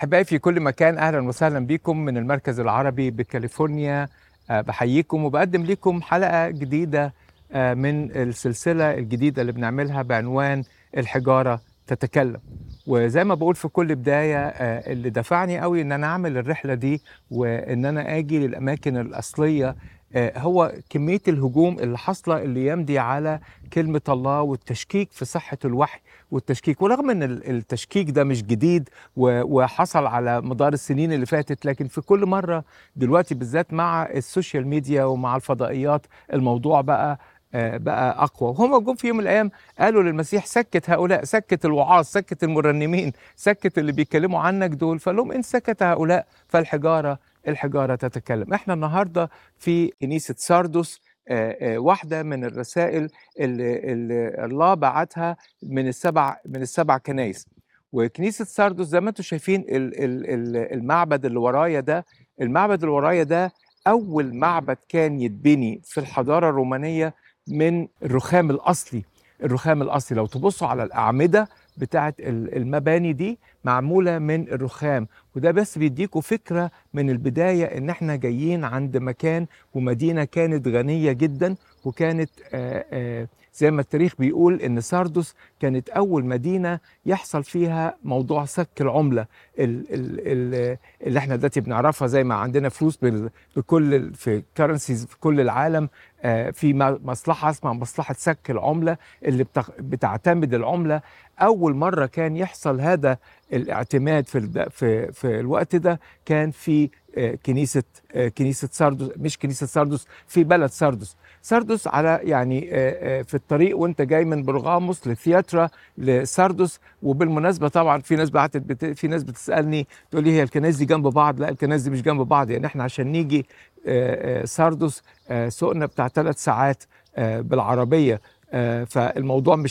احبائي في كل مكان اهلا وسهلا بكم من المركز العربي بكاليفورنيا آه، بحييكم وبقدم لكم حلقه جديده آه، من السلسله الجديده اللي بنعملها بعنوان الحجاره تتكلم وزي ما بقول في كل بدايه آه، اللي دفعني قوي ان انا اعمل الرحله دي وان انا اجي للاماكن الاصليه آه، هو كميه الهجوم اللي حاصله اللي يمضي على كلمه الله والتشكيك في صحه الوحي والتشكيك ورغم ان ال- التشكيك ده مش جديد و- وحصل على مدار السنين اللي فاتت لكن في كل مره دلوقتي بالذات مع السوشيال ميديا ومع الفضائيات الموضوع بقى آه، بقى اقوى وهم جم في يوم من الايام قالوا للمسيح سكت هؤلاء سكت الوعاظ سكت المرنمين سكت اللي بيتكلموا عنك دول فقال لهم ان سكت هؤلاء فالحجاره الحجاره تتكلم احنا النهارده في كنيسه ساردوس آه، آه، واحده من الرسائل اللي, اللي الله بعتها من السبع من السبع كنايس وكنيسه ساردوس زي ما انتم شايفين ال- ال- ال- المعبد اللي ورايا ده المعبد اللي ورايا ده اول معبد كان يتبني في الحضاره الرومانيه من الرخام الاصلي الرخام الاصلي لو تبصوا على الاعمده بتاعت ال- المباني دي معموله من الرخام وده بس بيديكوا فكره من البدايه ان احنا جايين عند مكان ومدينه كانت غنيه جدا وكانت آه، آه، زي ما التاريخ بيقول ان ساردوس كانت اول مدينه يحصل فيها موضوع سك العمله ال- ال- ال- اللي احنا دلوقتي بنعرفها زي ما عندنا فلوس بال- بكل ال- في كرنسيز في كل العالم آه، في م- مصلحه اسمها مصلحه سك العمله اللي بتخ- بتعتمد العمله اول مره كان يحصل هذا الاعتماد في الد- في في الوقت ده كان في آه، كنيسه آه، كنيسه ساردوس مش كنيسه ساردوس في بلد ساردوس ساردوس على يعني آه، آه، في الطريق وانت جاي من برغاموس لثياترا لساردوس وبالمناسبه طبعا في ناس بعتت بت... في ناس بتسالني تقول لي هي الكنائس دي جنب بعض لا الكنائس دي مش جنب بعض يعني احنا عشان نيجي آه، آه، ساردوس آه، سوقنا بتاع ثلاث ساعات آه، بالعربيه آه، فالموضوع مش